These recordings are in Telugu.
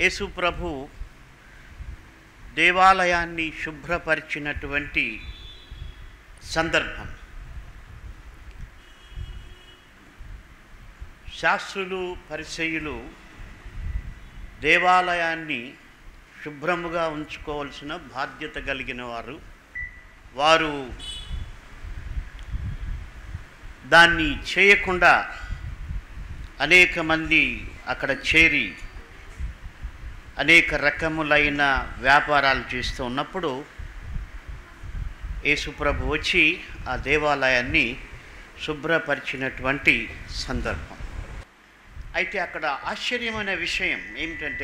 యేసు ప్రభు దేవాలయాన్ని శుభ్రపరిచినటువంటి సందర్భం శాస్త్రులు పరిచయులు దేవాలయాన్ని శుభ్రముగా ఉంచుకోవాల్సిన బాధ్యత కలిగిన వారు వారు దాన్ని చేయకుండా అనేక మంది అక్కడ చేరి అనేక రకములైన వ్యాపారాలు చేస్తూ ఉన్నప్పుడు యేసుప్రభు వచ్చి ఆ దేవాలయాన్ని శుభ్రపరిచినటువంటి సందర్భం అయితే అక్కడ ఆశ్చర్యమైన విషయం ఏమిటంటే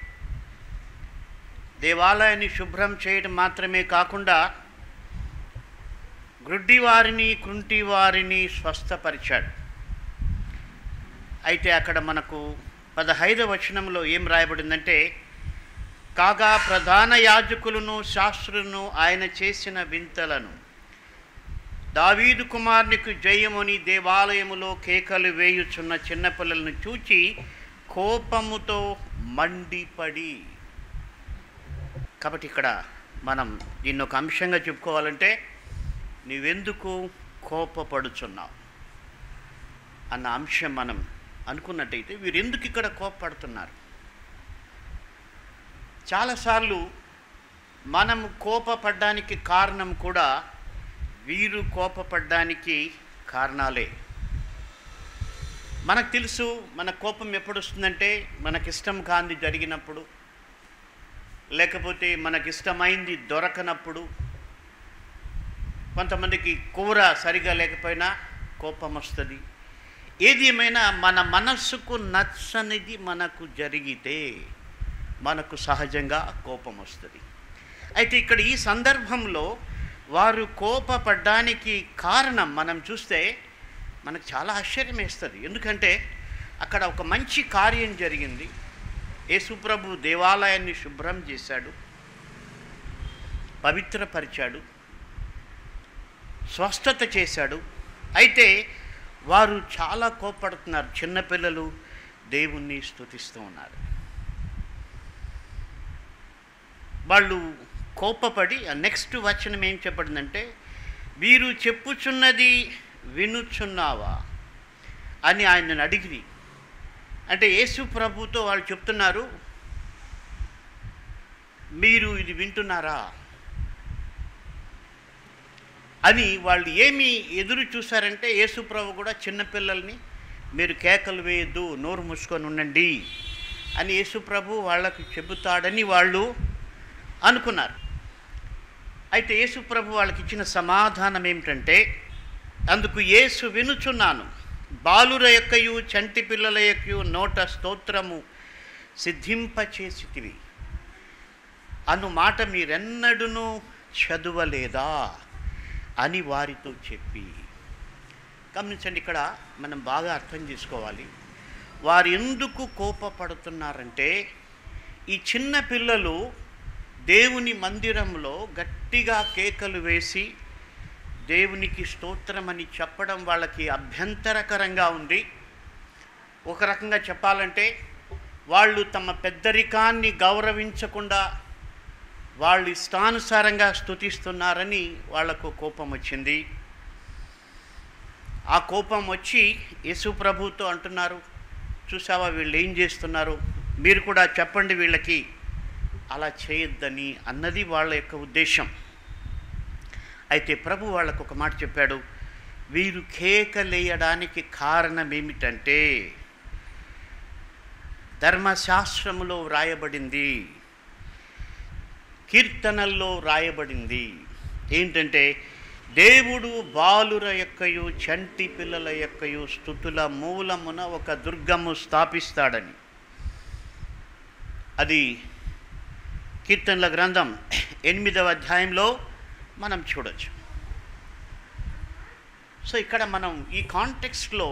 దేవాలయాన్ని శుభ్రం చేయడం మాత్రమే కాకుండా గ్రుడ్డి వారిని కుంటి వారిని స్వస్థపరిచాడు అయితే అక్కడ మనకు పదహైదవ వచనంలో ఏం రాయబడిందంటే కాగా ప్రధాన యాజకులను శాస్త్రులను ఆయన చేసిన వింతలను దావీదు కుమారునికి జయముని దేవాలయములో కేకలు వేయుచున్న చిన్నపిల్లలను చూచి కోపముతో మండిపడి కాబట్టి ఇక్కడ మనం దీన్ని ఒక అంశంగా చెప్పుకోవాలంటే నీవెందుకు కోపపడుచున్నావు అన్న అంశం మనం అనుకున్నట్టయితే వీరు ఎందుకు ఇక్కడ కోపపడుతున్నారు చాలాసార్లు మనం కోపపడ్డానికి కారణం కూడా వీరు కోపపడ్డానికి కారణాలే మనకు తెలుసు మన కోపం ఎప్పుడు వస్తుందంటే మనకిష్టం కాంది జరిగినప్పుడు లేకపోతే మనకిష్టమైంది దొరకనప్పుడు కొంతమందికి కూర సరిగా లేకపోయినా కోపం వస్తుంది ఏది ఏమైనా మన మనస్సుకు నచ్చనిది మనకు జరిగితే మనకు సహజంగా కోపం వస్తుంది అయితే ఇక్కడ ఈ సందర్భంలో వారు కోపపడ్డానికి కారణం మనం చూస్తే మనకు చాలా ఆశ్చర్యం వేస్తుంది ఎందుకంటే అక్కడ ఒక మంచి కార్యం జరిగింది యేసుప్రభు దేవాలయాన్ని శుభ్రం చేశాడు పవిత్రపరిచాడు స్వస్థత చేశాడు అయితే వారు చాలా కోపడుతున్నారు చిన్నపిల్లలు దేవుణ్ణి స్తుతిస్తూ ఉన్నారు వాళ్ళు కోపపడి నెక్స్ట్ వచనం ఏం చెప్పడిందంటే వీరు చెప్పుచున్నది వినుచున్నావా అని ఆయనను అడిగి అంటే యేసు ప్రభుతో వాళ్ళు చెప్తున్నారు మీరు ఇది వింటున్నారా అని వాళ్ళు ఏమి ఎదురు చూశారంటే యేసు ప్రభు కూడా చిన్నపిల్లల్ని మీరు కేకలు వేయద్దు నోరు మూసుకొని ఉండండి అని యేసు ప్రభు వాళ్ళకు చెబుతాడని వాళ్ళు అనుకున్నారు అయితే యేసు ప్రభు వాళ్ళకి ఇచ్చిన సమాధానం ఏమిటంటే అందుకు యేసు వినుచున్నాను బాలుర యొక్కయు చంటి పిల్లల యొక్కయు నోట స్తోత్రము సిద్ధింపచేసితివి అను మాట మీరెన్నడూనూ చదువలేదా అని వారితో చెప్పి గమనించండి ఇక్కడ మనం బాగా అర్థం చేసుకోవాలి వారు ఎందుకు కోపపడుతున్నారంటే ఈ చిన్న పిల్లలు దేవుని మందిరంలో గట్టిగా కేకలు వేసి దేవునికి స్తోత్రం అని చెప్పడం వాళ్ళకి అభ్యంతరకరంగా ఉంది ఒక రకంగా చెప్పాలంటే వాళ్ళు తమ పెద్దరికాన్ని గౌరవించకుండా వాళ్ళు ఇష్టానుసారంగా స్తుతిస్తున్నారని వాళ్లకు కోపం వచ్చింది ఆ కోపం వచ్చి యేసు ప్రభుతో అంటున్నారు చూసావా వీళ్ళు ఏం చేస్తున్నారు మీరు కూడా చెప్పండి వీళ్ళకి అలా చేయొద్దని అన్నది వాళ్ళ యొక్క ఉద్దేశం అయితే ప్రభు వాళ్ళకు ఒక మాట చెప్పాడు వీరు కేకలేయడానికి కారణం ఏమిటంటే ధర్మశాస్త్రములో వ్రాయబడింది కీర్తనల్లో రాయబడింది ఏంటంటే దేవుడు బాలుర యొక్కయు చంటి పిల్లల యొక్కయు స్థుతుల మూలమున ఒక దుర్గము స్థాపిస్తాడని అది కీర్తనల గ్రంథం ఎనిమిదవ అధ్యాయంలో మనం చూడొచ్చు సో ఇక్కడ మనం ఈ కాంటెక్స్ట్లో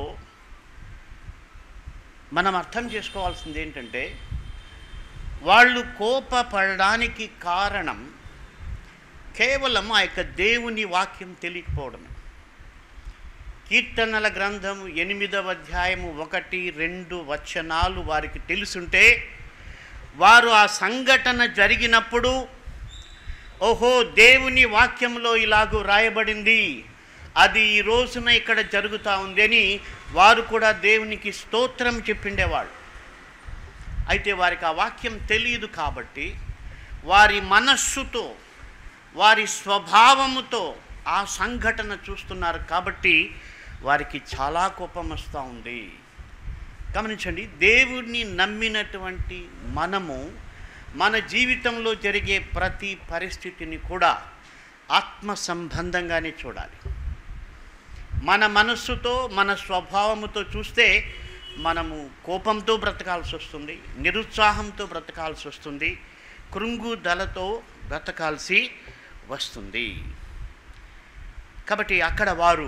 మనం అర్థం చేసుకోవాల్సింది ఏంటంటే వాళ్ళు కోపపడడానికి కారణం కేవలం ఆ యొక్క దేవుని వాక్యం తెలియకపోవడమే కీర్తనల గ్రంథం ఎనిమిదవ అధ్యాయము ఒకటి రెండు వచనాలు వారికి తెలుసుంటే వారు ఆ సంఘటన జరిగినప్పుడు ఓహో దేవుని వాక్యంలో ఇలాగూ రాయబడింది అది ఈ రోజున ఇక్కడ జరుగుతూ ఉంది అని వారు కూడా దేవునికి స్తోత్రం చెప్పిండేవాళ్ళు అయితే వారికి ఆ వాక్యం తెలియదు కాబట్టి వారి మనస్సుతో వారి స్వభావముతో ఆ సంఘటన చూస్తున్నారు కాబట్టి వారికి చాలా కోపం వస్తూ ఉంది గమనించండి దేవుణ్ణి నమ్మినటువంటి మనము మన జీవితంలో జరిగే ప్రతి పరిస్థితిని కూడా ఆత్మ సంబంధంగానే చూడాలి మన మనస్సుతో మన స్వభావముతో చూస్తే మనము కోపంతో బ్రతకాల్సి వస్తుంది నిరుత్సాహంతో బ్రతకాల్సి వస్తుంది కృంగుదలతో బ్రతకాల్సి వస్తుంది కాబట్టి అక్కడ వారు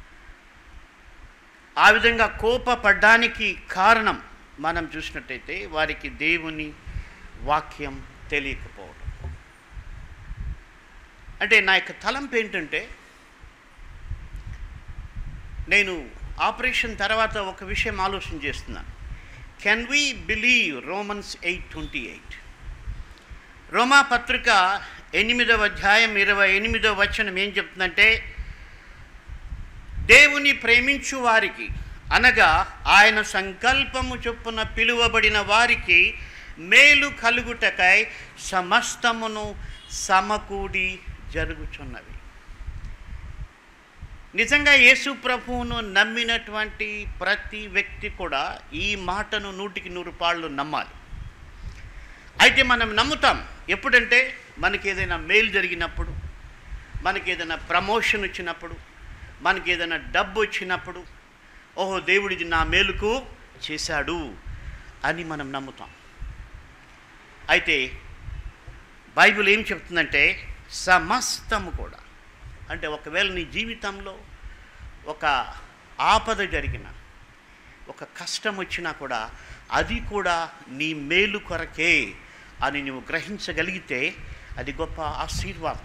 ఆ విధంగా కోపపడ్డానికి కారణం మనం చూసినట్టయితే వారికి దేవుని వాక్యం తెలియకపోవడం అంటే నా యొక్క తలంపు ఏంటంటే నేను ఆపరేషన్ తర్వాత ఒక విషయం ఆలోచన చేస్తున్నాను can we believe Romans eight twenty eight రోమా పత్రిక ఎనిమిదవ అధ్యాయం ఇరవై ఎనిమిదవ వచనం ఏం చెప్తుందంటే దేవుని ప్రేమించు వారికి అనగా ఆయన సంకల్పము చొప్పున పిలువబడిన వారికి మేలు కలుగుటకై సమస్తమును సమకూడి జరుగుచున్నవి నిజంగా యేసు ప్రభువును నమ్మినటువంటి ప్రతి వ్యక్తి కూడా ఈ మాటను నూటికి నూరు పాళ్ళు నమ్మాలి అయితే మనం నమ్ముతాం ఎప్పుడంటే మనకి ఏదైనా మేలు జరిగినప్పుడు మనకి ఏదైనా ప్రమోషన్ వచ్చినప్పుడు మనకి ఏదైనా డబ్బు వచ్చినప్పుడు ఓహో దేవుడిది నా మేలుకు చేశాడు అని మనం నమ్ముతాం అయితే బైబిల్ ఏం చెప్తుందంటే సమస్తము కూడా అంటే ఒకవేళ నీ జీవితంలో ఒక ఆపద జరిగిన ఒక కష్టం వచ్చినా కూడా అది కూడా నీ మేలు కొరకే అని నువ్వు గ్రహించగలిగితే అది గొప్ప ఆశీర్వాదం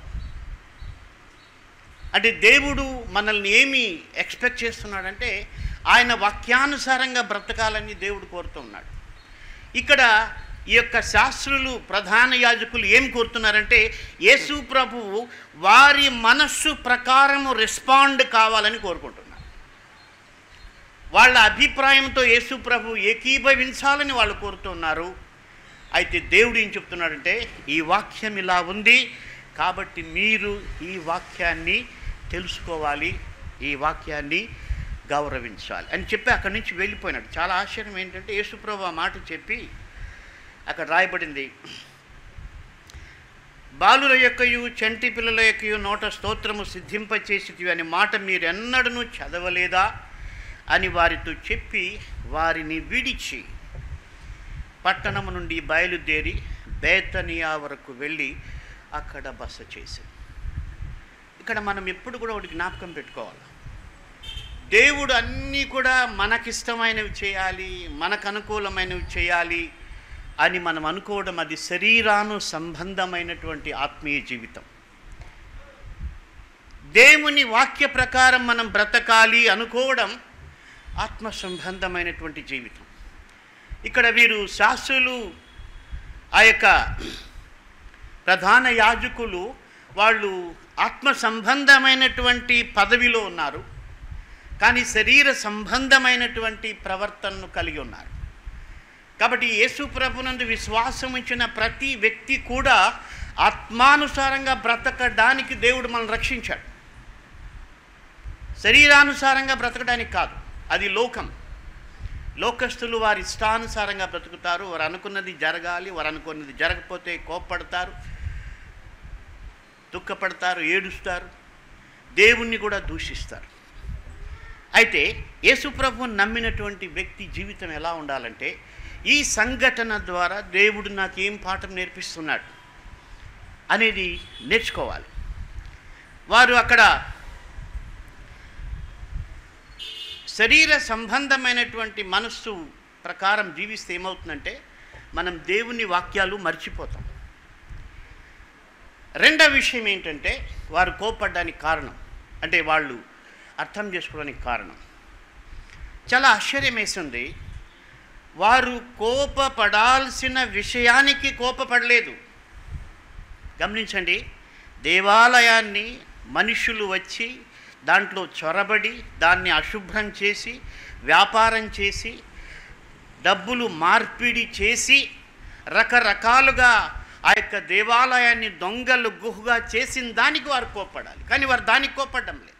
అంటే దేవుడు మనల్ని ఏమి ఎక్స్పెక్ట్ చేస్తున్నాడంటే ఆయన వాక్యానుసారంగా బ్రతకాలని దేవుడు కోరుతున్నాడు ఇక్కడ ఈ యొక్క శాస్త్రులు ప్రధాన యాజకులు ఏం కోరుతున్నారంటే యేసు ప్రభువు వారి మనస్సు ప్రకారము రెస్పాండ్ కావాలని కోరుకుంటున్నారు వాళ్ళ అభిప్రాయంతో యేసు ప్రభు ఏకీభవించాలని వాళ్ళు కోరుతున్నారు అయితే దేవుడు ఏం చెప్తున్నాడంటే ఈ వాక్యం ఇలా ఉంది కాబట్టి మీరు ఈ వాక్యాన్ని తెలుసుకోవాలి ఈ వాక్యాన్ని గౌరవించాలి అని చెప్పి అక్కడి నుంచి వెళ్ళిపోయినాడు చాలా ఆశ్చర్యం ఏంటంటే యేసుప్రభు ఆ మాట చెప్పి అక్కడ రాయబడింది బాలుల యొక్కయు చంటి పిల్లల యొక్కయు నోట స్తోత్రము సిద్ధింపచేసి అనే మాట మీరెన్నడూ చదవలేదా అని వారితో చెప్పి వారిని విడిచి పట్టణము నుండి బయలుదేరి బేతనియా వరకు వెళ్ళి అక్కడ బస చేసి ఇక్కడ మనం ఎప్పుడు కూడా ఒకటి జ్ఞాపకం పెట్టుకోవాలి దేవుడు అన్నీ కూడా మనకిష్టమైనవి చేయాలి మనకు అనుకూలమైనవి చేయాలి అని మనం అనుకోవడం అది శరీరాను సంబంధమైనటువంటి ఆత్మీయ జీవితం దేవుని వాక్య ప్రకారం మనం బ్రతకాలి అనుకోవడం ఆత్మ సంబంధమైనటువంటి జీవితం ఇక్కడ వీరు శాస్త్రులు ఆ యొక్క ప్రధాన యాజకులు వాళ్ళు ఆత్మ సంబంధమైనటువంటి పదవిలో ఉన్నారు కానీ శరీర సంబంధమైనటువంటి ప్రవర్తనను కలిగి ఉన్నారు కాబట్టి యేసు ప్రభునందు విశ్వాసం ఇచ్చిన ప్రతి వ్యక్తి కూడా ఆత్మానుసారంగా బ్రతకడానికి దేవుడు మనల్ని రక్షించాడు శరీరానుసారంగా బ్రతకడానికి కాదు అది లోకం లోకస్తులు వారి ఇష్టానుసారంగా బ్రతుకుతారు వారు అనుకున్నది జరగాలి వారు అనుకున్నది జరగకపోతే కోప్పడతారు దుఃఖపడతారు ఏడుస్తారు దేవుణ్ణి కూడా దూషిస్తారు అయితే యేసుప్రభుని నమ్మినటువంటి వ్యక్తి జీవితం ఎలా ఉండాలంటే ఈ సంఘటన ద్వారా దేవుడు నాకు ఏం పాఠం నేర్పిస్తున్నాడు అనేది నేర్చుకోవాలి వారు అక్కడ శరీర సంబంధమైనటువంటి మనస్సు ప్రకారం జీవిస్తే ఏమవుతుందంటే మనం దేవుని వాక్యాలు మర్చిపోతాం రెండవ విషయం ఏంటంటే వారు కోపడ్డానికి కారణం అంటే వాళ్ళు అర్థం చేసుకోవడానికి కారణం చాలా ఆశ్చర్యం వేసింది వారు కోపపడాల్సిన విషయానికి కోపపడలేదు గమనించండి దేవాలయాన్ని మనుషులు వచ్చి దాంట్లో చొరబడి దాన్ని అశుభ్రం చేసి వ్యాపారం చేసి డబ్బులు మార్పిడి చేసి రకరకాలుగా ఆ యొక్క దేవాలయాన్ని దొంగలు గుహగా చేసిన దానికి వారు కోప్పడాలి కానీ వారు దానికి కోప్పడడం లేదు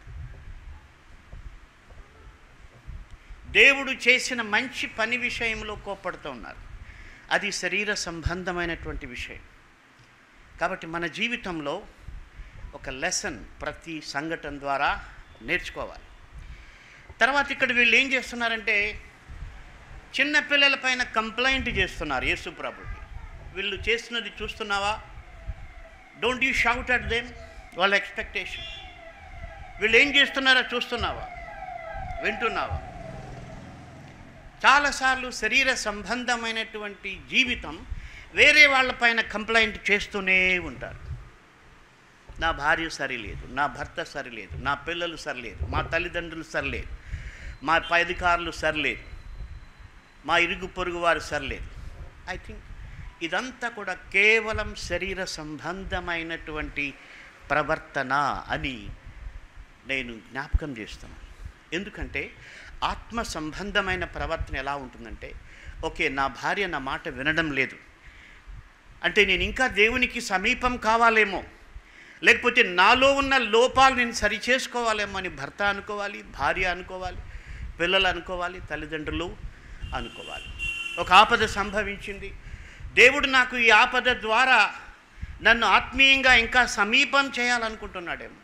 దేవుడు చేసిన మంచి పని విషయంలో కోప్పడుతూ ఉన్నారు అది శరీర సంబంధమైనటువంటి విషయం కాబట్టి మన జీవితంలో ఒక లెసన్ ప్రతి సంఘటన ద్వారా నేర్చుకోవాలి తర్వాత ఇక్కడ వీళ్ళు ఏం చేస్తున్నారంటే చిన్న పిల్లల పైన కంప్లైంట్ చేస్తున్నారు యేసు ప్రభుకి వీళ్ళు చేస్తున్నది చూస్తున్నావా don't you shout at them వాళ్ళ ఎక్స్పెక్టేషన్ వీళ్ళు ఏం చేస్తున్నారో చూస్తున్నావా వింటున్నావా చాలాసార్లు శరీర సంబంధమైనటువంటి జీవితం వేరే వాళ్ళపైన కంప్లైంట్ చేస్తూనే ఉంటారు నా భార్య సరిలేదు నా భర్త సరిలేదు నా పిల్లలు సరిలేదు మా తల్లిదండ్రులు సరిలేదు మా పై అధికారులు సరిలేదు మా ఇరుగు పొరుగు వారు సరిలేదు ఐ థింక్ ఇదంతా కూడా కేవలం శరీర సంబంధమైనటువంటి ప్రవర్తన అని నేను జ్ఞాపకం చేస్తున్నాను ఎందుకంటే ఆత్మ సంబంధమైన ప్రవర్తన ఎలా ఉంటుందంటే ఓకే నా భార్య నా మాట వినడం లేదు అంటే నేను ఇంకా దేవునికి సమీపం కావాలేమో లేకపోతే నాలో ఉన్న లోపాలు నేను సరి చేసుకోవాలేమో అని భర్త అనుకోవాలి భార్య అనుకోవాలి పిల్లలు అనుకోవాలి తల్లిదండ్రులు అనుకోవాలి ఒక ఆపద సంభవించింది దేవుడు నాకు ఈ ఆపద ద్వారా నన్ను ఆత్మీయంగా ఇంకా సమీపం చేయాలనుకుంటున్నాడేమో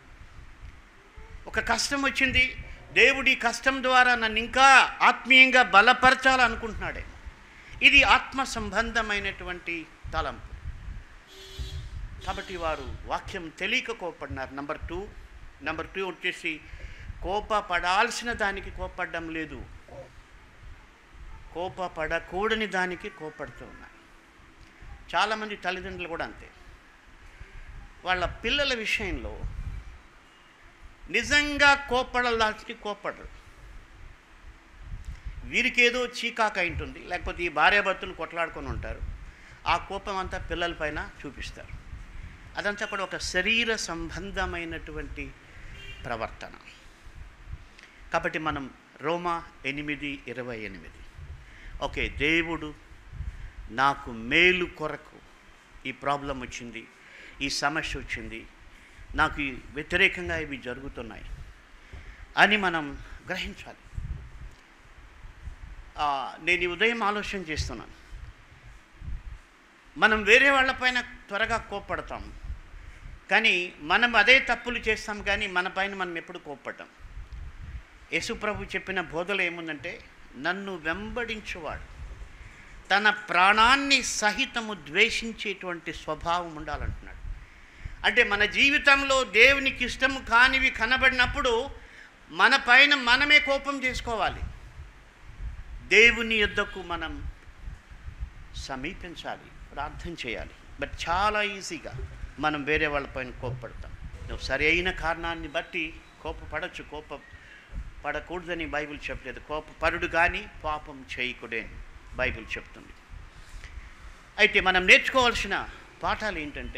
ఒక కష్టం వచ్చింది దేవుడి కష్టం ద్వారా నన్ను ఇంకా ఆత్మీయంగా బలపరచాలనుకుంటున్నాడే ఇది ఆత్మ సంబంధమైనటువంటి తలంపు కాబట్టి వారు వాక్యం తెలియక కోపడినారు నంబర్ టూ నెంబర్ టూ వచ్చేసి కోపపడాల్సిన దానికి కోపడడం లేదు కోపపడకూడని దానికి కోపడుతూ ఉన్నారు చాలామంది తల్లిదండ్రులు కూడా అంతే వాళ్ళ పిల్లల విషయంలో నిజంగా కోపడాల్సి కోపడరు వీరికేదో చీకాక ఉంటుంది లేకపోతే ఈ భార్యాభర్తలు కొట్లాడుకొని ఉంటారు ఆ కోపం అంతా పిల్లలపైన చూపిస్తారు అదంతా కూడా ఒక శరీర సంబంధమైనటువంటి ప్రవర్తన కాబట్టి మనం రోమా ఎనిమిది ఇరవై ఎనిమిది ఓకే దేవుడు నాకు మేలు కొరకు ఈ ప్రాబ్లం వచ్చింది ఈ సమస్య వచ్చింది నాకు ఈ వ్యతిరేకంగా ఇవి జరుగుతున్నాయి అని మనం గ్రహించాలి ఆ, నేను ఈ ఉదయం ఆలోచన చేస్తున్నాను మనం వేరే వాళ్ళపైన త్వరగా కోప్పడతాం కానీ మనం అదే తప్పులు చేస్తాం కానీ మన పైన మనం ఎప్పుడు కోప్పడ్డాం యేసుప్రభు చెప్పిన బోధలో ఏముందంటే నన్ను వెంబడించువాడు తన ప్రాణాన్ని సహితము ద్వేషించేటువంటి స్వభావం ఉండాలంటున్నాడు అంటే మన జీవితంలో దేవునికి ఇష్టం కానివి కనబడినప్పుడు మన పైన మనమే కోపం చేసుకోవాలి దేవుని యొద్దకు మనం సమీపించాలి ప్రార్థన చేయాలి బట్ చాలా ఈజీగా మనం వేరే వాళ్ళపైన కోప్పడతాం నువ్వు సరి అయిన కారణాన్ని బట్టి కోపపడచ్చు కోప పడకూడదని బైబిల్ చెప్పలేదు కోపపరుడు కానీ పాపం చేయకూడే అని బైబిల్ చెప్తుంది అయితే మనం నేర్చుకోవాల్సిన పాఠాలు ఏంటంటే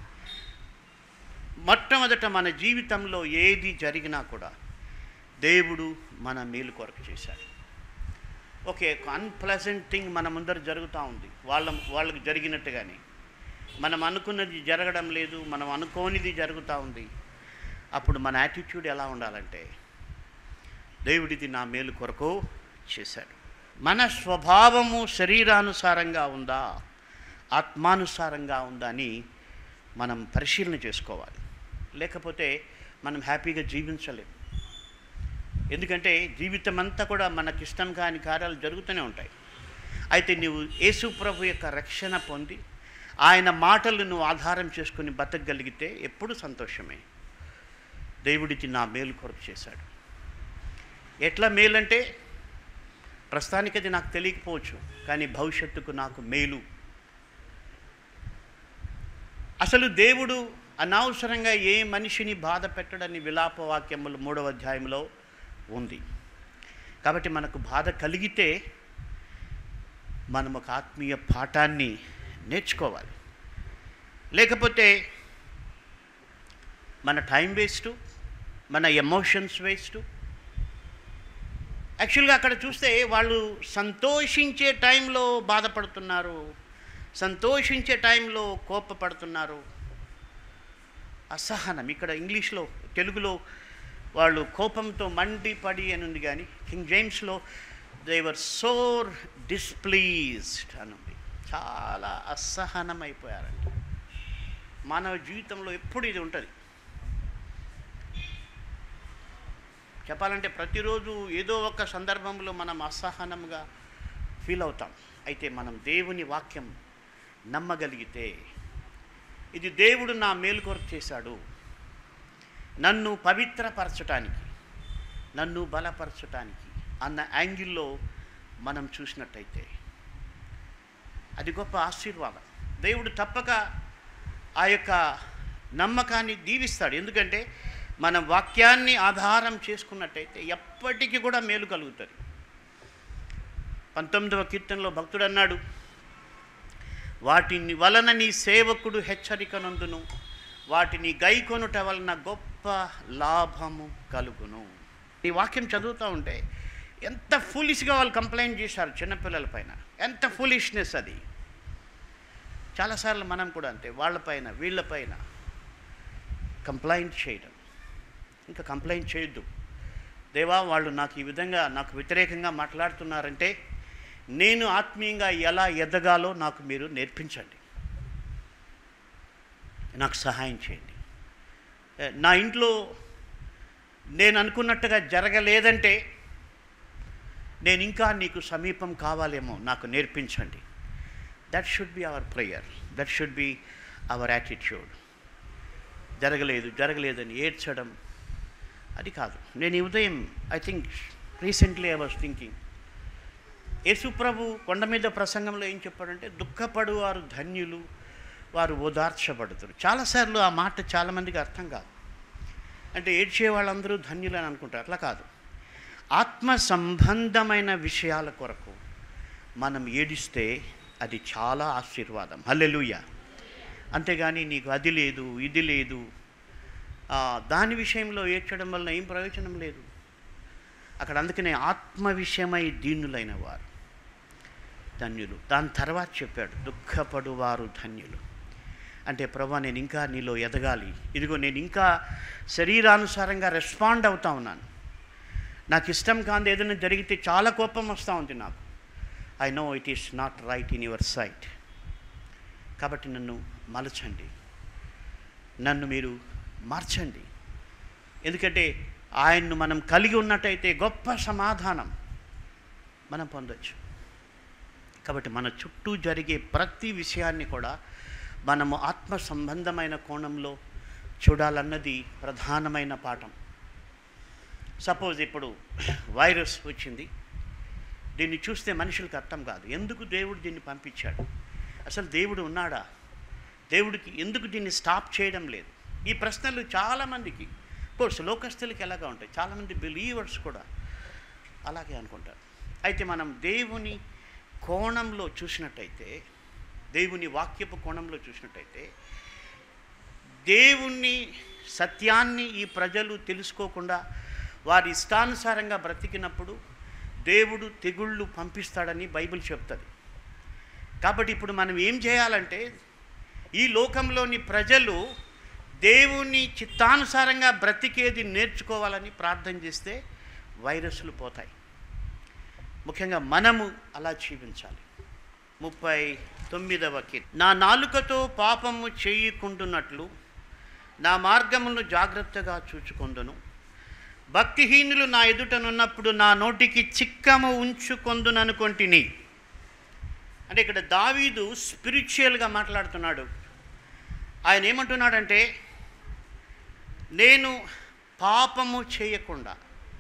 మొట్టమొదట మన జీవితంలో ఏది జరిగినా కూడా దేవుడు మన మేలు కొరకు చేశాడు ఓకే ఒక అన్ప్లెజెంట్ థింగ్ మన ముందర జరుగుతూ ఉంది వాళ్ళ వాళ్ళకి జరిగినట్టుగానే మనం అనుకున్నది జరగడం లేదు మనం అనుకోనిది జరుగుతూ ఉంది అప్పుడు మన యాటిట్యూడ్ ఎలా ఉండాలంటే దేవుడిది నా మేలు కొరకు చేశాడు మన స్వభావము శరీరానుసారంగా ఉందా ఆత్మానుసారంగా ఉందా అని మనం పరిశీలన చేసుకోవాలి లేకపోతే మనం హ్యాపీగా జీవించలేం ఎందుకంటే జీవితం అంతా కూడా మనకి ఇష్టం కాని కార్యాలు జరుగుతూనే ఉంటాయి అయితే నువ్వు యేసు ప్రభు యొక్క రక్షణ పొంది ఆయన మాటలు నువ్వు ఆధారం చేసుకుని బతకగలిగితే ఎప్పుడు సంతోషమే దేవుడికి నా మేలు కొరకు చేశాడు ఎట్లా మేలంటే ప్రస్తుతానికి అది నాకు తెలియకపోవచ్చు కానీ భవిష్యత్తుకు నాకు మేలు అసలు దేవుడు అనవసరంగా ఏ మనిషిని బాధ పెట్టడని విలాప వాక్యములు మూడవ అధ్యాయంలో ఉంది కాబట్టి మనకు బాధ కలిగితే మనం ఒక ఆత్మీయ పాఠాన్ని నేర్చుకోవాలి లేకపోతే మన టైం వేస్టు మన ఎమోషన్స్ వేస్టు యాక్చువల్గా అక్కడ చూస్తే వాళ్ళు సంతోషించే టైంలో బాధపడుతున్నారు సంతోషించే టైంలో కోపపడుతున్నారు అసహనం ఇక్కడ ఇంగ్లీష్లో తెలుగులో వాళ్ళు కోపంతో మండిపడి అని ఉంది కానీ కింగ్ జేమ్స్లో దేవర్ సోర్ డిస్ప్లీజ్డ్ అని ఉంది చాలా అసహనం అయిపోయారంట మానవ జీవితంలో ఎప్పుడు ఇది ఉంటుంది చెప్పాలంటే ప్రతిరోజు ఏదో ఒక సందర్భంలో మనం అసహనంగా ఫీల్ అవుతాం అయితే మనం దేవుని వాక్యం నమ్మగలిగితే ఇది దేవుడు నా మేలు కొరకు చేశాడు నన్ను పవిత్రపరచటానికి నన్ను బలపరచటానికి అన్న యాంగిల్లో మనం చూసినట్టయితే అది గొప్ప ఆశీర్వాదం దేవుడు తప్పక ఆ యొక్క నమ్మకాన్ని దీవిస్తాడు ఎందుకంటే మన వాక్యాన్ని ఆధారం చేసుకున్నట్టయితే ఎప్పటికీ కూడా మేలు కలుగుతుంది పంతొమ్మిదవ కీర్తనలో భక్తుడు అన్నాడు వాటిని వలన నీ సేవకుడు హెచ్చరికనందును వాటిని గైకొనుట వలన గొప్ప లాభము కలుగును ఈ వాక్యం చదువుతూ ఉంటే ఎంత ఫులిష్గా వాళ్ళు కంప్లైంట్ చేశారు చిన్నపిల్లల పైన ఎంత ఫులిష్నెస్ అది చాలాసార్లు మనం కూడా అంతే వాళ్ళపైన వీళ్ళపైన కంప్లైంట్ చేయడం ఇంకా కంప్లైంట్ చేయొద్దు దేవా వాళ్ళు నాకు ఈ విధంగా నాకు వ్యతిరేకంగా మాట్లాడుతున్నారంటే నేను ఆత్మీయంగా ఎలా ఎదగాలో నాకు మీరు నేర్పించండి నాకు సహాయం చేయండి ఏ, నా ఇంట్లో నేను అనుకున్నట్టుగా జరగలేదంటే నేను ఇంకా నీకు సమీపం కావాలేమో నాకు నేర్పించండి that should be our prayer that should be our attitude జరగలేదు జరగలేదని ఏడ్చడం అది కాదు నేను ఈ ఉదయం I think recently I was thinking యేసుప్రభు కొండ మీద ప్రసంగంలో ఏం చెప్పాడంటే దుఃఖపడు వారు ధన్యులు వారు ఓదార్చబడుతారు చాలాసార్లు ఆ మాట చాలామందికి అర్థం కాదు అంటే ఏడ్చే వాళ్ళందరూ ధన్యులు అని అనుకుంటారు అట్లా కాదు ఆత్మ సంబంధమైన విషయాల కొరకు మనం ఏడిస్తే అది చాలా ఆశీర్వాదం హల్లెలూయ అంతేగాని నీకు అది లేదు ఇది లేదు ఆ, దాని విషయంలో ఏడ్చడం వల్ల ఏం ప్రయోజనం లేదు అక్కడ అందుకనే ఆత్మ విషయమై దీనులైన వారు ధన్యులు దాని తర్వాత చెప్పాడు దుఃఖపడు వారు ధన్యులు అంటే ప్రభా నేను ఇంకా నీలో ఎదగాలి ఇదిగో నేను ఇంకా శరీరానుసారంగా రెస్పాండ్ అవుతా ఉన్నాను నాకు ఇష్టం కాంది ఏదైనా జరిగితే చాలా కోపం వస్తూ ఉంది నాకు I know it is not right in your sight కాబట్టి నన్ను మలచండి నన్ను మీరు మార్చండి ఎందుకంటే ఆయన్ను మనం కలిగి ఉన్నట్టయితే గొప్ప సమాధానం మనం పొందొచ్చు కాబట్టి మన చుట్టూ జరిగే ప్రతి విషయాన్ని కూడా మనము ఆత్మ సంబంధమైన కోణంలో చూడాలన్నది ప్రధానమైన పాఠం సపోజ్ ఇప్పుడు వైరస్ వచ్చింది దీన్ని చూస్తే మనుషులకు అర్థం కాదు ఎందుకు దేవుడు దీన్ని పంపించాడు అసలు దేవుడు ఉన్నాడా దేవుడికి ఎందుకు దీన్ని స్టాప్ చేయడం లేదు ఈ ప్రశ్నలు చాలామందికి కోర్స్ లోకస్తులకి ఎలాగా ఉంటాయి చాలామంది బిలీవర్స్ కూడా అలాగే అనుకుంటారు అయితే మనం దేవుని కోణంలో చూసినట్టయితే దేవుని వాక్యపు కోణంలో చూసినట్టయితే దేవుణ్ణి సత్యాన్ని ఈ ప్రజలు తెలుసుకోకుండా వారి ఇష్టానుసారంగా బ్రతికినప్పుడు దేవుడు తెగుళ్ళు పంపిస్తాడని బైబిల్ చెప్తుంది కాబట్టి ఇప్పుడు మనం ఏం చేయాలంటే ఈ లోకంలోని ప్రజలు దేవుని చిత్తానుసారంగా బ్రతికేది నేర్చుకోవాలని ప్రార్థన చేస్తే వైరస్లు పోతాయి ముఖ్యంగా మనము అలా జీవించాలి ముప్పై తొమ్మిదవ కీర్తి నా నాలుకతో పాపము చేయకుండునట్లు నా మార్గమును జాగ్రత్తగా చూచుకొందును భక్తిహీనులు నా ఎదుటనున్నప్పుడు నా నోటికి చిక్కము ఉంచుకొందుననుకొంటిని అంటే ఇక్కడ దావీదు స్పిరిచువల్గా మాట్లాడుతున్నాడు ఆయన ఏమంటున్నాడంటే నేను పాపము చేయకుండా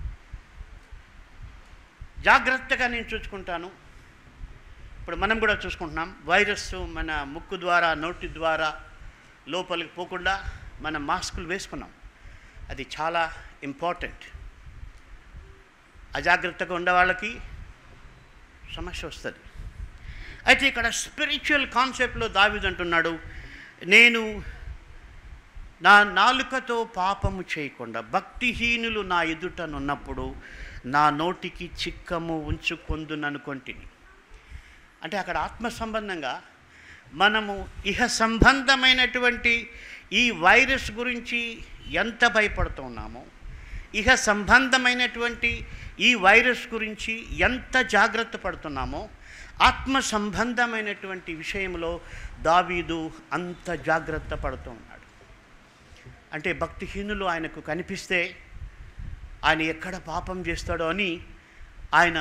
జాగ్రత్తగా నేను చూసుకుంటాను ఇప్పుడు మనం కూడా చూసుకుంటున్నాం వైరస్ మన ముక్కు ద్వారా నోటి ద్వారా లోపలికి పోకుండా మనం మాస్కులు వేసుకున్నాం అది చాలా ఇంపార్టెంట్ అజాగ్రత్తగా ఉండే వాళ్ళకి సమస్య వస్తుంది అయితే ఇక్కడ స్పిరిచువల్ కాన్సెప్ట్లో దావిది అంటున్నాడు నేను నా నాలుకతో పాపము చేయకుండా భక్తిహీనులు నా ఎదుటనున్నప్పుడు నా నోటికి చిక్కము ఉంచుకొందుననుకొంటిని అంటే అక్కడ ఆత్మ సంబంధంగా మనము ఇహ సంబంధమైనటువంటి ఈ వైరస్ గురించి ఎంత భయపడుతున్నామో ఇహ సంబంధమైనటువంటి ఈ వైరస్ గురించి ఎంత జాగ్రత్త పడుతున్నామో ఆత్మ సంబంధమైనటువంటి విషయంలో దావీదు అంత జాగ్రత్త పడుతూ ఉన్నాడు అంటే భక్తిహీనులు ఆయనకు కనిపిస్తే ఆయన ఎక్కడ పాపం చేస్తాడో అని ఆయన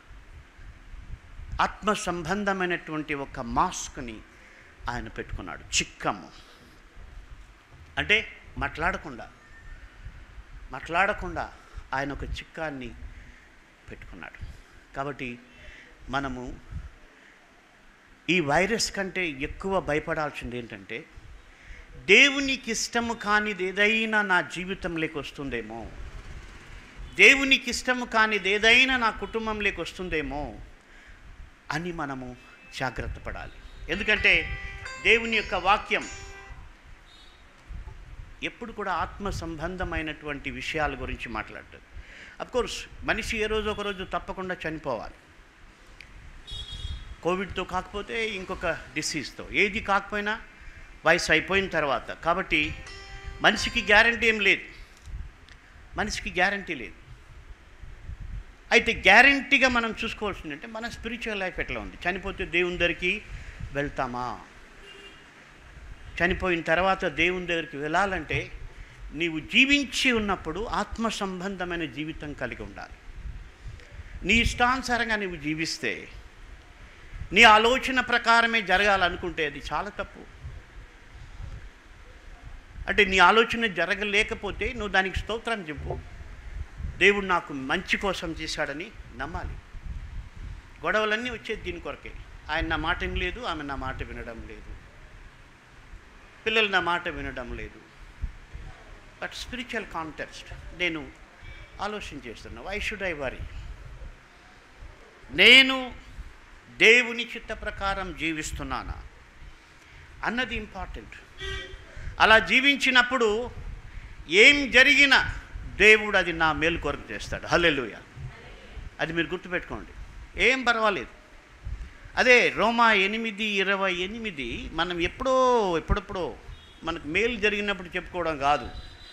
ఆత్మ సంబంధమైనటువంటి ఒక మాస్క్ని ఆయన పెట్టుకున్నాడు చిక్కము అంటే మాట్లాడకుండా మాట్లాడకుండా ఆయన ఒక చిక్కాన్ని పెట్టుకున్నాడు కాబట్టి మనము ఈ వైరస్ కంటే ఎక్కువ భయపడాల్సింది ఏంటంటే దేవునికి ఇష్టము కానిది ఏదైనా నా జీవితంలోకి వస్తుందేమో దేవునికి ఇష్టము కానిది ఏదైనా నా కుటుంబంలోకి వస్తుందేమో అని మనము జాగ్రత్త పడాలి ఎందుకంటే దేవుని యొక్క వాక్యం ఎప్పుడు కూడా ఆత్మ సంబంధమైనటువంటి విషయాల గురించి మాట్లాడుతుంది కోర్స్ మనిషి ఏ రోజు ఒక రోజు తప్పకుండా చనిపోవాలి కోవిడ్తో కాకపోతే ఇంకొక డిసీజ్తో ఏది కాకపోయినా వయసు అయిపోయిన తర్వాత కాబట్టి మనిషికి గ్యారంటీ ఏం లేదు మనిషికి గ్యారంటీ లేదు అయితే గ్యారంటీగా మనం చూసుకోవాల్సింది అంటే మన స్పిరిచువల్ లైఫ్ ఎట్లా ఉంది చనిపోతే దేవుని దగ్గరికి వెళ్తామా చనిపోయిన తర్వాత దేవుని దగ్గరికి వెళ్ళాలంటే నీవు జీవించి ఉన్నప్పుడు ఆత్మ సంబంధమైన జీవితం కలిగి ఉండాలి నీ ఇష్టానుసారంగా నీవు జీవిస్తే నీ ఆలోచన ప్రకారమే జరగాలనుకుంటే అది చాలా తప్పు అంటే నీ ఆలోచన జరగలేకపోతే నువ్వు దానికి స్తోత్రం చెప్పు దేవుడు నాకు మంచి కోసం చేశాడని నమ్మాలి గొడవలన్నీ వచ్చేది దీని కొరకే ఆయన నా మాట వినలేదు ఆమె నా మాట వినడం లేదు పిల్లలు నా మాట వినడం లేదు బట్ స్పిరిచువల్ కాంటెక్స్ట్ నేను ఆలోచన చేస్తున్నా వై షుడ్ ఐ వరీ నేను దేవుని చిత్త ప్రకారం జీవిస్తున్నానా అన్నది ఇంపార్టెంట్ అలా జీవించినప్పుడు ఏం జరిగినా దేవుడు అది నా మేలు కొరకు చేస్తాడు హల్లెలూయ అది మీరు గుర్తుపెట్టుకోండి ఏం పర్వాలేదు అదే రోమా ఎనిమిది ఇరవై ఎనిమిది మనం ఎప్పుడో ఎప్పుడెప్పుడో మనకు మేలు జరిగినప్పుడు చెప్పుకోవడం కాదు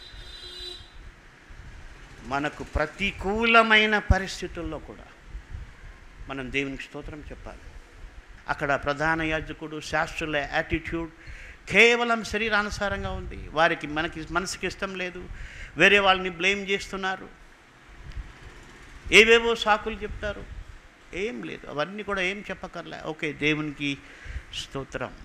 మనకు ప్రతికూలమైన పరిస్థితుల్లో కూడా మనం దేవునికి స్తోత్రం చెప్పాలి అక్కడ ప్రధాన యాజకుడు శాస్త్రుల యాటిట్యూడ్ కేవలం శరీరానుసారంగా ఉంది వారికి మనకి మనసుకి ఇష్టం లేదు వేరే వాళ్ళని బ్లేమ్ చేస్తున్నారు ఏవేవో సాకులు చెప్తారు ఏం లేదు అవన్నీ కూడా ఏం చెప్పకర్లే ఓకే దేవునికి స్తోత్రం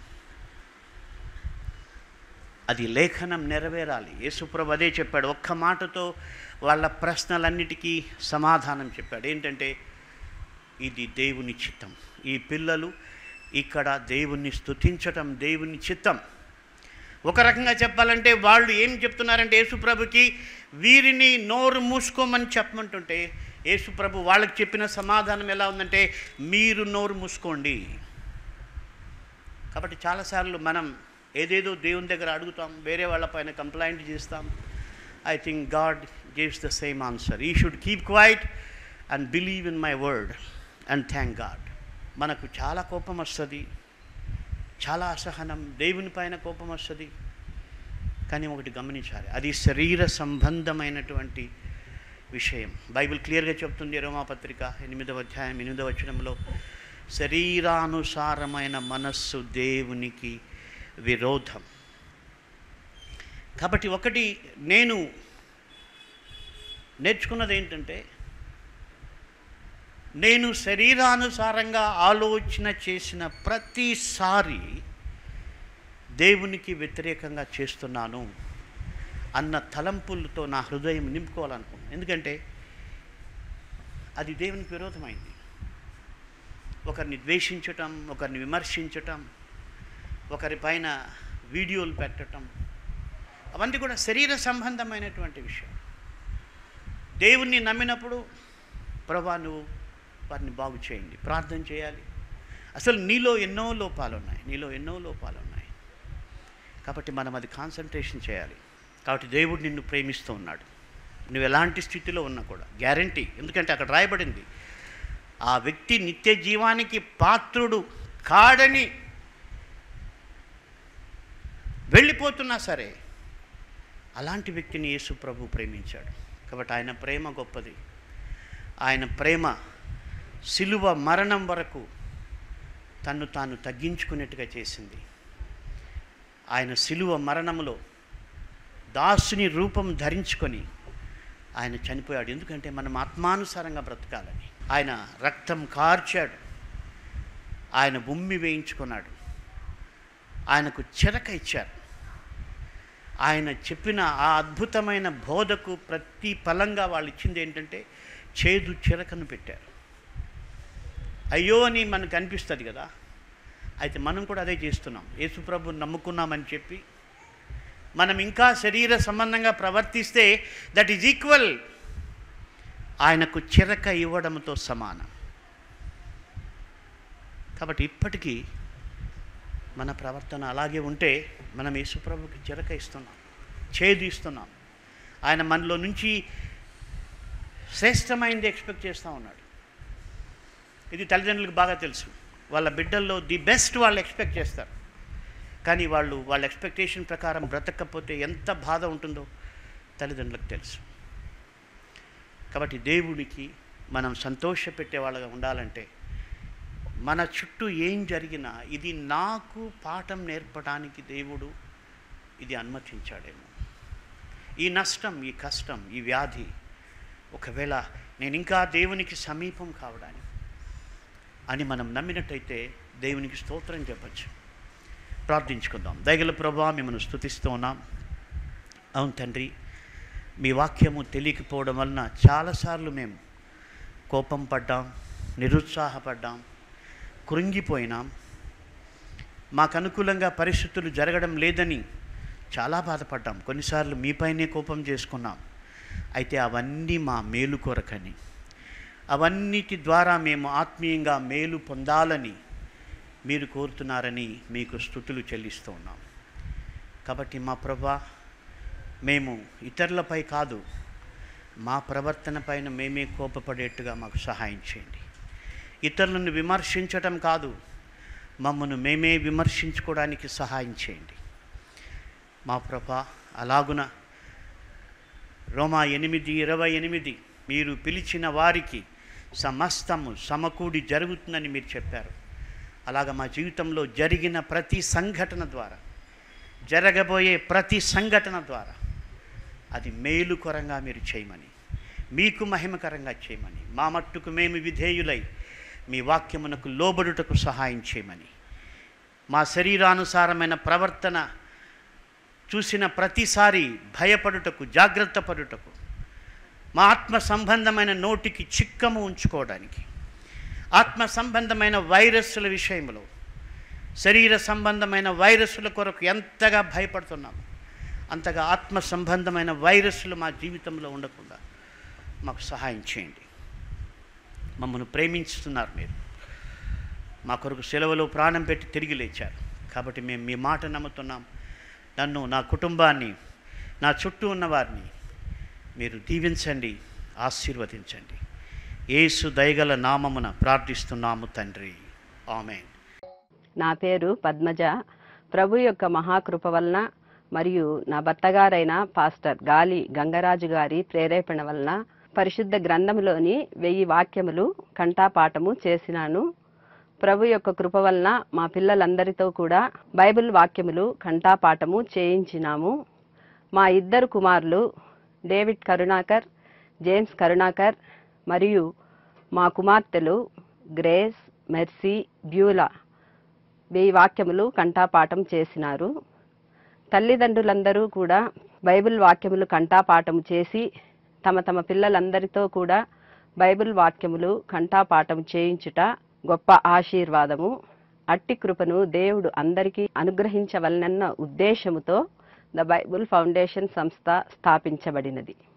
అది లేఖనం నెరవేరాలి యేసుప్రభు అదే చెప్పాడు ఒక్క మాటతో వాళ్ళ ప్రశ్నలన్నిటికీ సమాధానం చెప్పాడు ఏంటంటే ఇది దేవుని చిత్తం ఈ పిల్లలు ఇక్కడ దేవుణ్ణి స్తుతించటం దేవుని చిత్తం ఒక రకంగా చెప్పాలంటే వాళ్ళు ఏం చెప్తున్నారంటే యేసుప్రభుకి వీరిని నోరు మూసుకోమని చెప్పమంటుంటే యేసుప్రభు వాళ్ళకి చెప్పిన సమాధానం ఎలా ఉందంటే మీరు నోరు మూసుకోండి కాబట్టి చాలాసార్లు మనం ఏదేదో దేవుని దగ్గర అడుగుతాం వేరే వాళ్ళపైన కంప్లైంట్ చేస్తాం I think God gives the same answer he should keep quiet and believe in my word and thank God మనకు చాలా కోపం వస్తుంది చాలా అసహనం దేవుని పైన కోపం వస్తుంది కానీ ఒకటి గమనించాలి అది శరీర సంబంధమైనటువంటి విషయం బైబిల్ క్లియర్గా చెప్తుంది రోమాపత్రిక ఎనిమిదవ అధ్యాయం ఎనిమిదవ వచనంలో శరీరానుసారమైన మనస్సు దేవునికి విరోధం కాబట్టి ఒకటి నేను నేర్చుకున్నది ఏంటంటే నేను శరీరానుసారంగా ఆలోచన చేసిన ప్రతిసారి దేవునికి వ్యతిరేకంగా చేస్తున్నాను అన్న తలంపులతో నా హృదయం నింపుకోవాలనుకున్నాను ఎందుకంటే అది దేవునికి విరోధమైంది ఒకరిని ద్వేషించటం ఒకరిని విమర్శించటం ఒకరి పైన వీడియోలు పెట్టటం అవన్నీ కూడా శరీర సంబంధమైనటువంటి విషయం దేవుణ్ణి నమ్మినప్పుడు ప్రభా నువ్వు వారిని బాగు చేయండి ప్రార్థన చేయాలి అసలు నీలో ఎన్నో లోపాలు ఉన్నాయి నీలో ఎన్నో లోపాలు ఉన్నాయి కాబట్టి మనం అది కాన్సన్ట్రేషన్ చేయాలి కాబట్టి దేవుడు నిన్ను ప్రేమిస్తూ ఉన్నాడు నువ్వు ఎలాంటి స్థితిలో ఉన్నా కూడా గ్యారంటీ ఎందుకంటే అక్కడ రాయబడింది ఆ వ్యక్తి నిత్య జీవానికి పాత్రుడు కాడని వెళ్ళిపోతున్నా సరే అలాంటి వ్యక్తిని యేసు ప్రభు ప్రేమించాడు కాబట్టి ఆయన ప్రేమ గొప్పది ఆయన ప్రేమ సిలువ మరణం వరకు తన్ను తాను తగ్గించుకునేట్టుగా చేసింది ఆయన సిలువ మరణములో దాసుని రూపం ధరించుకొని ఆయన చనిపోయాడు ఎందుకంటే మనం ఆత్మానుసారంగా బ్రతకాలని ఆయన రక్తం కార్చాడు ఆయన ఉమ్మి వేయించుకున్నాడు ఆయనకు చిరక ఇచ్చారు ఆయన చెప్పిన ఆ అద్భుతమైన బోధకు ప్రతి ఫలంగా వాళ్ళు ఇచ్చింది ఏంటంటే చేదు చిరకను పెట్టారు అయ్యో అని మనకు అనిపిస్తుంది కదా అయితే మనం కూడా అదే చేస్తున్నాం యేసుప్రభు నమ్ముకున్నామని చెప్పి మనం ఇంకా శరీర సంబంధంగా ప్రవర్తిస్తే దట్ ఈజ్ ఈక్వల్ ఆయనకు చిరక ఇవ్వడంతో సమానం కాబట్టి ఇప్పటికీ మన ప్రవర్తన అలాగే ఉంటే మనం యేసుప్రభుకి చిరక ఇస్తున్నాం చేదు ఇస్తున్నాం ఆయన మనలో నుంచి శ్రేష్టమైనది ఎక్స్పెక్ట్ చేస్తూ ఉన్నాడు ఇది తల్లిదండ్రులకు బాగా తెలుసు వాళ్ళ బిడ్డల్లో ది బెస్ట్ వాళ్ళు ఎక్స్పెక్ట్ చేస్తారు కానీ వాళ్ళు వాళ్ళ ఎక్స్పెక్టేషన్ ప్రకారం బ్రతకపోతే ఎంత బాధ ఉంటుందో తల్లిదండ్రులకు తెలుసు కాబట్టి దేవుడికి మనం సంతోషపెట్టే వాళ్ళగా ఉండాలంటే మన చుట్టూ ఏం జరిగినా ఇది నాకు పాఠం నేర్పడానికి దేవుడు ఇది అనుమతించాడేమో ఈ నష్టం ఈ కష్టం ఈ వ్యాధి ఒకవేళ నేను ఇంకా దేవునికి సమీపం కావడానికి అని మనం నమ్మినట్టయితే దేవునికి స్తోత్రం చెప్పచ్చు ప్రార్థించుకుందాం దయగల ప్రభా మిమ్మల్ని స్థుతిస్తూ ఉన్నాం అవును తండ్రి మీ వాక్యము తెలియకపోవడం వలన చాలాసార్లు మేము కోపం పడ్డాం నిరుత్సాహపడ్డాం కృంగిపోయినాం మాకు అనుకూలంగా పరిస్థితులు జరగడం లేదని చాలా బాధపడ్డాం కొన్నిసార్లు మీపైనే కోపం చేసుకున్నాం అయితే అవన్నీ మా మేలు కొరకని అవన్నిటి ద్వారా మేము ఆత్మీయంగా మేలు పొందాలని మీరు కోరుతున్నారని మీకు స్థుతులు చెల్లిస్తూ ఉన్నాం కాబట్టి మా ప్రభా మేము ఇతరులపై కాదు మా ప్రవర్తన పైన మేమే కోపపడేట్టుగా మాకు సహాయం చేయండి ఇతరులను విమర్శించటం కాదు మమ్మను మేమే విమర్శించుకోవడానికి సహాయం చేయండి మా ప్రభా అలాగున రోమా ఎనిమిది ఇరవై ఎనిమిది మీరు పిలిచిన వారికి సమస్తము సమకూడి జరుగుతుందని మీరు చెప్పారు అలాగ మా జీవితంలో జరిగిన ప్రతి సంఘటన ద్వారా జరగబోయే ప్రతి సంఘటన ద్వారా అది మేలుకరంగా మీరు చేయమని మీకు మహిమకరంగా చేయమని మా మట్టుకు మేము విధేయులై మీ వాక్యమునకు లోబడుటకు సహాయం చేయమని మా శరీరానుసారమైన ప్రవర్తన చూసిన ప్రతిసారి భయపడుటకు జాగ్రత్త పడుటకు మా ఆత్మ సంబంధమైన నోటికి చిక్కము ఉంచుకోవడానికి ఆత్మ సంబంధమైన వైరస్సుల విషయంలో శరీర సంబంధమైన వైరస్సుల కొరకు ఎంతగా భయపడుతున్నాము అంతగా ఆత్మ సంబంధమైన వైరస్సులు మా జీవితంలో ఉండకుండా మాకు సహాయం చేయండి మమ్మల్ని ప్రేమించుతున్నారు మీరు మా కొరకు సెలవులో ప్రాణం పెట్టి తిరిగి లేచారు కాబట్టి మేము మీ మాట నమ్ముతున్నాం నన్ను నా కుటుంబాన్ని నా చుట్టూ ఉన్న వారిని మీరు దీవించండి ఆశీర్వదించండి యేసు దయగల నామమున ప్రార్థిస్తున్నాము తండ్రి ఆమెన్ నా పేరు పద్మజ ప్రభు యొక్క మహాకృప వలన మరియు నా భర్తగారైన పాస్టర్ గాలి గంగరాజు గారి ప్రేరేపణ వలన పరిశుద్ధ గ్రంథములోని వెయ్యి వాక్యములు కంఠాపాఠము చేసినాను ప్రభు యొక్క కృప వలన మా పిల్లలందరితో కూడా బైబిల్ వాక్యములు కంఠాపాఠము చేయించినాము మా ఇద్దరు కుమారులు డేవిడ్ కరుణాకర్ జేమ్స్ కరుణాకర్ మరియు మా కుమార్తెలు గ్రేస్ మెర్సీ బ్యూలా వెయ్యి వాక్యములు కంఠాపాఠం చేసినారు తల్లిదండ్రులందరూ కూడా బైబిల్ వాక్యములు కంఠాపాఠం చేసి తమ తమ పిల్లలందరితో కూడా బైబిల్ వాక్యములు కంఠాపాఠం చేయించుట గొప్ప ఆశీర్వాదము అట్టి కృపను దేవుడు అందరికీ అనుగ్రహించవలనన్న ఉద్దేశముతో ద బైబుల్ ఫౌండేషన్ సంస్థ స్థాపించబడినది